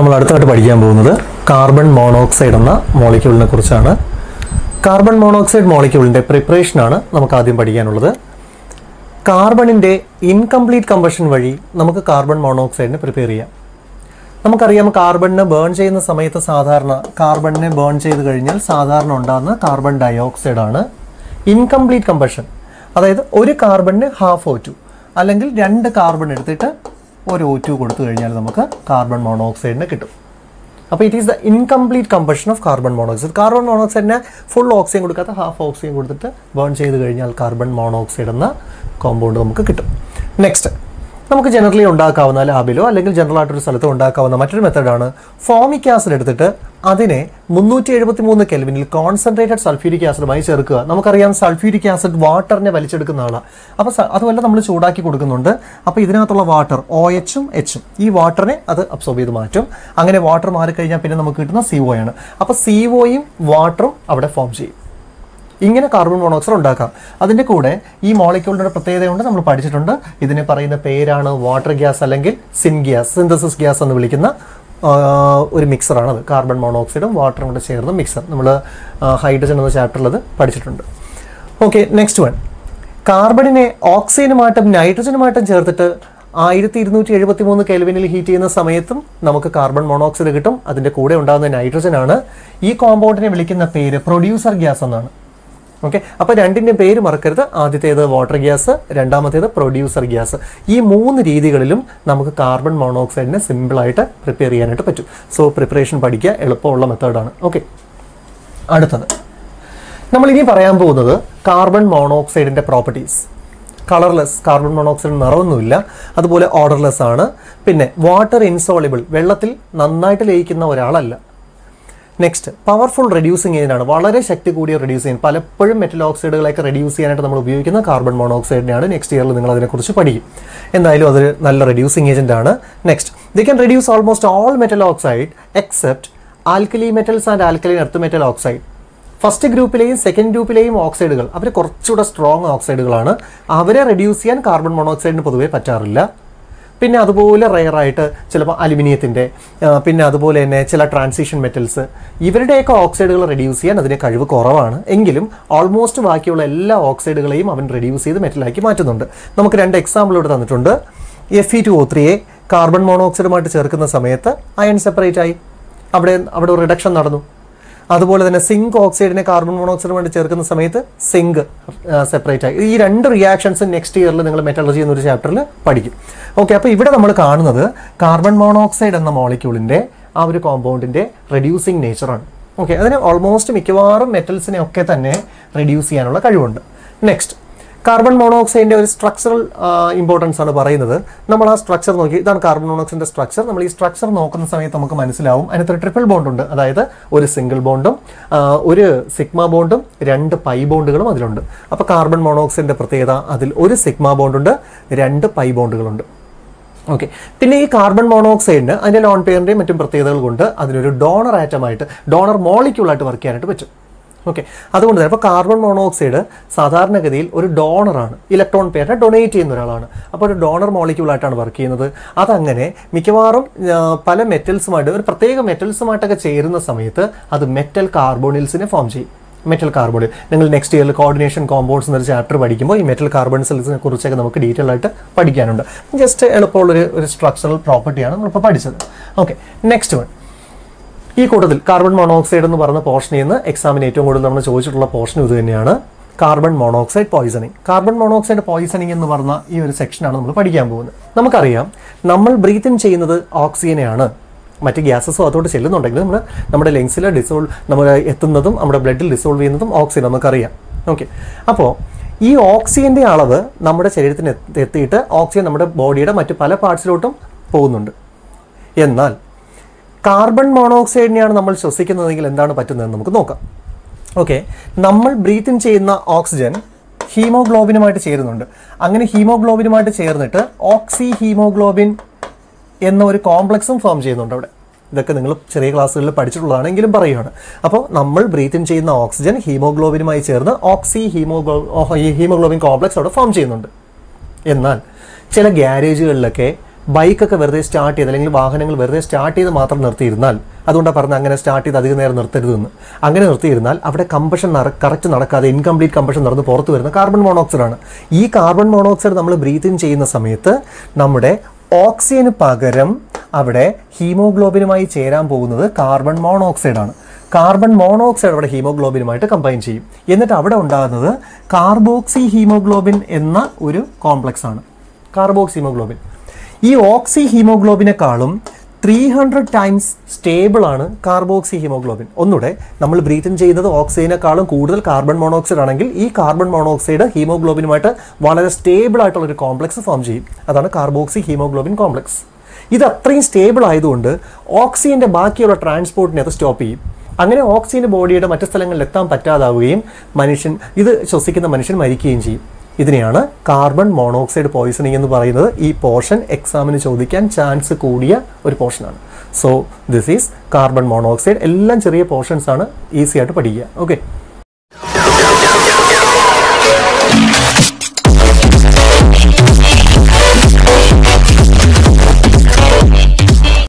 നമ്മൾ അടുത്തായിട്ട് പഠിക്കാൻ പോകുന്നത് കാർബൺ മോണോക്സൈഡ് എന്ന മോളിക്യൂളിനെ കുറിച്ചാണ് കാർബൺ മോണോക്സൈഡ് മോളിക്യൂളിൻ്റെ പ്രിപ്പറേഷനാണ് നമുക്ക് ആദ്യം പഠിക്കാനുള്ളത് കാർബണിൻ്റെ ഇൻകംപ്ലീറ്റ് കമ്പഷൻ വഴി നമുക്ക് കാർബൺ മോണോക്സൈഡിനെ പ്രിപ്പയർ ചെയ്യാം നമുക്കറിയാം കാർബണിനെ ബേൺ ചെയ്യുന്ന സമയത്ത് സാധാരണ കാർബണിനെ ബേൺ ചെയ്ത് കഴിഞ്ഞാൽ സാധാരണ ഉണ്ടാകുന്ന കാർബൺ ഡയോക്സൈഡ് ആണ് ഇൻകംപ്ലീറ്റ് കമ്പഷൻ അതായത് ഒരു കാർബണിന് ഹാഫ് ഒ ടു അല്ലെങ്കിൽ രണ്ട് കാർബൺ എടുത്തിട്ട് ഒരു ഒ ടു കൊടുത്തു കഴിഞ്ഞാൽ നമുക്ക് കാർബൺ മോണോക്സൈഡിനെ കിട്ടും അപ്പോൾ it is the incomplete combustion of carbon monoxide carbon മോണോക്സൈഡിനെ ഫുൾ ഓക്സിജൻ കൊടുക്കാത്ത ഹാഫ് ഓക്സിജൻ കൊടുത്തിട്ട് ബേൺ ചെയ്ത് കഴിഞ്ഞാൽ കാർബൺ മോണോക്സൈഡ് എന്ന കോമ്പൗണ്ട് നമുക്ക് കിട്ടും നെക്സ്റ്റ് നമുക്ക് ജനറലി ഉണ്ടാക്കാവുന്ന ലാബിലോ അല്ലെങ്കിൽ ജനറൽ ആയിട്ടൊരു സ്ഥലത്തോ ഉണ്ടാക്കാവുന്ന മറ്റൊരു മെത്തഡാണ് ഫോമിക് ആസിഡ് എടുത്തിട്ട് അതിനെ മുന്നൂറ്റി എഴുപത്തി മൂന്ന് കെൽവിനിൽ കോൺസെൻട്രേറ്റഡ് സൾഫ്യൂരിക് ആസിഡുമായി ചേർക്കുക നമുക്കറിയാം സൾഫ്യൂരിക് ആസിഡ് വാട്ടറിനെ വലിച്ചെടുക്കുന്ന ആളാണ് അപ്പോൾ അതുമല്ല നമ്മൾ ചൂടാക്കി കൊടുക്കുന്നുണ്ട് അപ്പോൾ ഇതിനകത്തുള്ള വാട്ടർ ഒ എച്ചും എച്ചും ഈ വാട്ടറിനെ അത് അബ്സോർബ് ചെയ്ത് മാറ്റും അങ്ങനെ വാട്ടർ മാറിക്കഴിഞ്ഞാൽ പിന്നെ നമുക്ക് കിട്ടുന്ന സി ഒ ആണ് അപ്പോൾ സി ഒയും വാട്ടറും അവിടെ ഫോം ചെയ്യും ഇങ്ങനെ കാർബൺ മോണോക്സൈഡ് ഉണ്ടാക്കാം അതിൻ്റെ കൂടെ ഈ മോളിക്യൂളിൻ്റെ പ്രത്യേകതയുണ്ട് നമ്മൾ പഠിച്ചിട്ടുണ്ട് ഇതിനെ പറയുന്ന പേരാണ് വാട്ടർ ഗ്യാസ് അല്ലെങ്കിൽ സിൻ ഗ്യാസ് സിന്തസിസ് ഗ്യാസ് എന്ന് വിളിക്കുന്ന ആ, ഒരു മിക്സറാണ് അത് കാർബൺ മോണോക്സൈഡും വാട്ടറും കൂടെ ചേർന്ന മിക്സർ നമ്മൾ ഹൈഡ്രജൻ എന്ന ചാപ്റ്ററിൽ അത് പഠിച്ചിട്ടുണ്ട് ഓക്കെ നെക്സ്റ്റ് വൺ കാർബണിനെ ഓക്സിജനുമായിട്ടും നൈട്രജനുമായിട്ടും ചേർത്തിട്ട് ആയിരത്തി ഇരുന്നൂറ്റി എഴുപത്തി മൂന്ന് കെൽവിനിൽ ഹീറ്റ് ചെയ്യുന്ന സമയത്തും നമുക്ക് കാർബൺ മോണോക്സൈഡ് കിട്ടും അതിൻ്റെ കൂടെ ഉണ്ടാകുന്ന നൈട്രജൻ ആണ് ഈ കോമ്പൗണ്ടിനെ വിളിക്കുന്ന പേര് പ്രൊഡ്യൂസർ ഗ്യാസ് എന്നാണ് ഓക്കെ അപ്പോൾ രണ്ടിൻ്റെ പേര് മറക്കരുത് ആദ്യത്തേത് വാട്ടർ ഗ്യാസ് രണ്ടാമത്തേത് പ്രൊഡ്യൂസർ ഗ്യാസ് ഈ മൂന്ന് രീതികളിലും നമുക്ക് കാർബൺ മോണോക്സൈഡിനെ സിമ്പിളായിട്ട് പ്രിപ്പയർ ചെയ്യാനായിട്ട് പറ്റും സോ പ്രിപ്പറേഷൻ പഠിക്കുക എളുപ്പമുള്ള മെത്തേഡാണ് ഓക്കെ അടുത്തത് നമ്മൾ ഇനി പറയാൻ പോകുന്നത് കാർബൺ മോണോക്സൈഡിൻ്റെ പ്രോപ്പർട്ടീസ് കളർലെസ് കാർബൺ മോണോക്സൈഡ് നിറമൊന്നുമില്ല അതുപോലെ ഓർഡർലെസ് ആണ് പിന്നെ വാട്ടർ ഇൻസോളിബിൾ വെള്ളത്തിൽ നന്നായിട്ട് ലയിക്കുന്ന ഒരാളല്ല നെക്സ്റ്റ് പവർഫുൾ റെഡ്യൂസിങ് ഏജൻ്റാണ് വളരെ ശക്തി കൂടിയ റെഡ്യൂസിങ് പലപ്പോഴും മെറ്റൽ ഓക്സൈഡുകളൊക്കെ റെഡ്യൂസ് ചെയ്യാനായിട്ട് നമ്മൾ ഉപയോഗിക്കുന്ന കാർബൺ മോണോക്സൈഡിനെയാണ് നെക്സ്റ്റ് ഇയറിൽ നിങ്ങൾ അതിനെക്കുറിച്ച് പഠിക്കും എന്തായാലും അതൊരു നല്ല റെഡ്യൂസിങ് ഏജൻ്റ് ആണ് next the can reduce almost all metal oxide except alkali metals and alkali earth metal oxide first ഗ്രൂപ്പിലെയും സെക്കൻഡ് ഗ്രൂപ്പിലെയും ഓക്സൈഡുകൾ അവർ കുറച്ചുകൂടെ സ്ട്രോങ് ഓക്സൈഡുകളാണ് അവരെ റെഡ്യൂസ് ചെയ്യാൻ കാർബൺ മോണോക്സൈഡിന് പൊതുവേ പറ്റാറില്ല പിന്നെ അതുപോലെ റെയറായിട്ട് ചിലപ്പോൾ അലുമിനിയത്തിൻ്റെ പിന്നെ അതുപോലെ തന്നെ ചില ട്രാൻസിഷൻ മെറ്റൽസ് ഇവരുടെയൊക്കെ ഓക്സൈഡുകൾ റെഡ്യൂസ് ചെയ്യാൻ അതിന് കഴിവ് കുറവാണ് എങ്കിലും ഓൾമോസ്റ്റ് ബാക്കിയുള്ള എല്ലാ ഓക്സൈഡുകളെയും അവൻ റെഡ്യൂസ് ചെയ്ത് മെറ്റലാക്കി മാറ്റുന്നുണ്ട് നമുക്ക് രണ്ട് എക്സാമ്പിൾ ഇവിടെ തന്നിട്ടുണ്ട് എഫ് ഇ ടു ഒ ത്രീയെ കാർബൺ മോണോക്സൈഡുമായിട്ട് ചേർക്കുന്ന സമയത്ത് അയൺ സെപ്പറേറ്റ് ആയി അവിടെ അവിടെ ഒരു റിഡക്ഷൻ നടന്നു അതുപോലെ തന്നെ സിങ്ക് ഓക്സൈഡിനെ കാർബൺ മോണോക്സൈഡുമായിട്ട് ചേർക്കുന്ന സമയത്ത് സിങ്ക് സെപ്പറേറ്റ് ആയി ഈ രണ്ട് റിയാക്ഷൻസ് നെക്സ്റ്റ് ഇയറിൽ നിങ്ങൾ മെറ്റലർജി എന്നൊരു ചാപ്റ്ററിൽ പഠിക്കും ഓക്കെ അപ്പോൾ ഇവിടെ നമ്മൾ കാണുന്നത് കാർബൺ മോണോക്സൈഡ് എന്ന മോളിക്യൂളിൻ്റെ ആ ഒരു കോമ്പൗണ്ടിൻ്റെ റെഡ്യൂസിങ് നേച്ചറാണ് ഓക്കെ അതിന് ഓൾമോസ്റ്റ് മിക്കവാറും മെറ്റൽസിനെ ഒക്കെ തന്നെ റെഡ്യൂസ് ചെയ്യാനുള്ള കഴിവുണ്ട് നെക്സ്റ്റ് കാർബൺ മോണോക്സൈഡിൻ്റെ ഒരു സ്ട്രക്ചറൽ ഇമ്പോർട്ടൻസ് ആണ് പറയുന്നത് നമ്മൾ ആ സ്ട്രക്ചർ നോക്കി ഇതാണ് കാർബൺ മോണോക്സൈഡിൻ്റെ സ്ട്രക്ചർ നമ്മൾ ഈ സ്ട്രക്ചർ നോക്കുന്ന സമയത്ത് നമുക്ക് മനസ്സിലാവും അതിനകത്ത് ട്രിപ്പിൾ ബോണ്ട് ഉണ്ട് അതായത് ഒരു സിംഗിൾ ബോണ്ടും ആ, ഒരു സിഗ്മ ബോണ്ടും രണ്ട് പൈ ബോണ്ടുകളും അതിലുണ്ട് അപ്പോൾ കാർബൺ മോണോക്സൈഡിൻ്റെ പ്രത്യേകത അതിൽ ഒരു സിഗ്മ ബോണ്ടുണ്ട് രണ്ട് പൈ ബോണ്ടുകളുണ്ട് ഓക്കെ പിന്നെ ഈ കാർബൺ മോണോക്സൈഡിന് അതിൻ്റെ ലോൺ പെയറിൻ്റെയും മറ്റും പ്രത്യേകതകൾ കൊണ്ട് അതിനൊരു ഡോണർ ആറ്റമായിട്ട് ഡോണർ മോളിക്യൂളായിട്ട് വർക്ക് ചെയ്യാനായിട്ട് പറ്റും ഓക്കെ അതുകൊണ്ട് തന്നെ അപ്പോൾ കാർബൺ മോണോക്സൈഡ് സാധാരണഗതിയിൽ ഒരു ഡോണറാണ് ഇലക്ട്രോൺ പെയറിനെ ഡൊണേറ്റ് ചെയ്യുന്ന ഒരാളാണ് അപ്പോൾ ഒരു ഡോണർ മോളിക്യൂളായിട്ടാണ് വർക്ക് ചെയ്യുന്നത് അതങ്ങനെ മിക്കവാറും ആ, പല മെറ്റൽസുമായിട്ട് ഒരു പ്രത്യേക മെറ്റൽസുമായിട്ടൊക്കെ ചേരുന്ന സമയത്ത് അത് മെറ്റൽ കാർബോണിൽസിനെ ഫോം ചെയ്യും മെറ്റൽ കാർബോണിൽ നിങ്ങൾ നെക്സ്റ്റ് ഇയറിൽ കോർഡിനേഷൻ കോമ്പൗണ്ട്സ് എന്നൊരു ചാപ്റ്റർ പഠിക്കുമ്പോൾ ഈ മെറ്റൽ കാർബൺസിനെ കുറിച്ചൊക്കെ നമുക്ക് ഡീറ്റെയിൽ ആയിട്ട് പഠിക്കാനുണ്ട് ജസ്റ്റ് എളുപ്പമുള്ളൊരു ഒരു സ്ട്രക്ചറൽ പ്രോപ്പർട്ടിയാണ് നമ്മളിപ്പോൾ പഠിച്ചത് ഓക്കെ നെക്സ്റ്റ് വൺ ഈ കൂട്ടത്തിൽ കാർബൺ മോണോക്സൈഡ് എന്ന് പറഞ്ഞ പോർഷനിൽ നിന്ന് എക്സാമിന് ഏറ്റവും കൂടുതൽ നമ്മൾ ചോദിച്ചിട്ടുള്ള പോർഷൻ ഇത് തന്നെയാണ് carbon monoxide poisoning carbon monoxide poisoning എന്ന് പറഞ്ഞ ഈ ഒരു സെക്ഷനാണ് നമ്മൾ പഠിക്കാൻ പോകുന്നത് നമുക്കറിയാം നമ്മൾ ബ്രീത്ത് ഇൻ ചെയ്യുന്നത് ഓക്സിജനെയാണ് മറ്റ് ഗ്യാസസും അതോട്ട് ചെല്ലുന്നുണ്ടെങ്കിൽ നമ്മൾ നമ്മുടെ ലങ്സിൽ ഡിസോൾവ് നമ്മൾ എത്തുന്നതും നമ്മുടെ ബ്ലഡിൽ ഡിസോൾവ് ചെയ്യുന്നതും ഓക്സിജൻ നമുക്കറിയാം ഓക്കെ അപ്പോൾ ഈ ഓക്സിജൻ്റെ അളവ് നമ്മുടെ ശരീരത്തിന് എത്തി- എത്തിയിട്ട് ഓക്സിജൻ നമ്മുടെ ബോഡിയുടെ മറ്റ് പല പാർട്സിലോട്ടും പോകുന്നുണ്ട് എന്നാൽ കാർബൺ മോണോക്സൈഡിനെയാണ് നമ്മൾ ശ്വസിക്കുന്നതെങ്കിൽ എന്താണ് പറ്റുന്നതെന്ന് നമുക്ക് നോക്കാം ഓക്കെ നമ്മൾ ബ്രീത്ത് ഇൻ ചെയ്യുന്ന ഓക്സിജൻ ഹീമോഗ്ലോബിനുമായിട്ട് ചേരുന്നുണ്ട് അങ്ങനെ ഹീമോഗ്ലോബിനുമായിട്ട് ചേർന്നിട്ട് ഓക്സി ഹീമോഗ്ലോബിൻ എന്ന ഒരു കോംപ്ലക്സും ഫോം ചെയ്യുന്നുണ്ട് അവിടെ ഇതൊക്കെ നിങ്ങൾ ചെറിയ ക്ലാസ്സുകളിൽ പഠിച്ചിട്ടുള്ളതാണ് എങ്കിലും പറയുകയാണ് അപ്പോൾ നമ്മൾ ബ്രീത്ത് ഇൻ ചെയ്യുന്ന ഓക്സിജൻ ഹീമോഗ്ലോബിനുമായി ചേർന്ന് ഓക്സി ഹീമോഗ്ലോ ഹീമോഗ്ലോബിൻ കോംപ്ലക്സ് അവിടെ ഫോം ചെയ്യുന്നുണ്ട് എന്നാൽ ചില ഗ്യാരേജുകളിലൊക്കെ ബൈക്കൊക്കെ വെറുതെ സ്റ്റാർട്ട് ചെയ്ത് അല്ലെങ്കിൽ വാഹനങ്ങൾ വെറുതെ സ്റ്റാർട്ട് ചെയ്ത് മാത്രം നിർത്തിയിരുന്നാൽ അതുകൊണ്ടാണ് പറഞ്ഞത് അങ്ങനെ സ്റ്റാർട്ട് ചെയ്ത് അധികം നേരം നിർത്തരുതെന്ന് അങ്ങനെ നിർത്തിയിരുന്നാൽ അവിടെ കമ്പഷൻ കറക്റ്റ് നടക്കാതെ ഇൻകംപ്ലീറ്റ് കമ്പഷൻ നടന്ന് പുറത്ത് വരുന്ന കാർബൺ മോണോക്സൈഡ് ആണ് ഈ കാർബൺ മോണോക്സൈഡ് നമ്മൾ ബ്രീത്ത് ഇൻ ചെയ്യുന്ന സമയത്ത് നമ്മുടെ ഓക്സിജന് പകരം അവിടെ ഹീമോഗ്ലോബിനുമായി ചേരാൻ പോകുന്നത് കാർബൺ മോണോക്സൈഡ് ആണ് കാർബൺ മോണോക്സൈഡ് അവിടെ ഹീമോഗ്ലോബിനുമായിട്ട് കമ്പൈൻ ചെയ്യും എന്നിട്ട് അവിടെ ഉണ്ടാകുന്നത് കാർബോക്സി ഹീമോഗ്ലോബിൻ എന്ന ഒരു കോംപ്ലക്സ് ആണ് കാർബോക്സി ഹീമോഗ്ലോബിൻ ഈ ഓക്സി ഹീമോഗ്ലോബിനെക്കാളും ത്രീ ഹൺഡ്രഡ് ടൈംസ് സ്റ്റേബിൾ ആണ് കാർബോക്സി ഹീമോഗ്ലോബിൻ ഒന്നുകൂടെ നമ്മൾ ബ്രീത്ത് ഇൻ ചെയ്യുന്നത് ഓക്സിജനേക്കാളും കൂടുതൽ കാർബൺ മോണോക്സൈഡ് ആണെങ്കിൽ ഈ കാർബൺ മോണോക്സൈഡ് ഹീമോഗ്ലോബിനുമായിട്ട് വളരെ സ്റ്റേബിൾ ആയിട്ടുള്ള ഒരു കോംപ്ലക്സ് ഫോം ചെയ്യും അതാണ് കാർബോക്സി ഹീമോഗ്ലോബിൻ കോംപ്ലക്സ് ഇത് അത്രയും സ്റ്റേബിൾ ആയതുകൊണ്ട് ഓക്സിജന്റെ ബാക്കിയുള്ള ട്രാൻസ്പോർട്ടിനെ അത് സ്റ്റോപ്പ് ചെയ്യും അങ്ങനെ ഓക്സിജൻ ബോഡിയുടെ മറ്റു സ്ഥലങ്ങളിൽ എത്താൻ പറ്റാതാവുകയും മനുഷ്യൻ ഇത് ശ്വസിക്കുന്ന മനുഷ്യൻ മരിക്കുകയും ചെയ്യും ഇതിനെയാണ് കാർബൺ മോണോക്സൈഡ് പോയിസണിങ് എന്ന് പറയുന്നത് ഈ പോർഷൻ എക്സാമിന് ചോദിക്കാൻ ചാൻസ് കൂടിയ ഒരു പോർഷനാണ് so this is carbon monoxide എല്ലാം ചെറിയ പോർഷൻസ് ആണ് ഈസി ആയിട്ട് പഠിക്കുക ഓക്കെ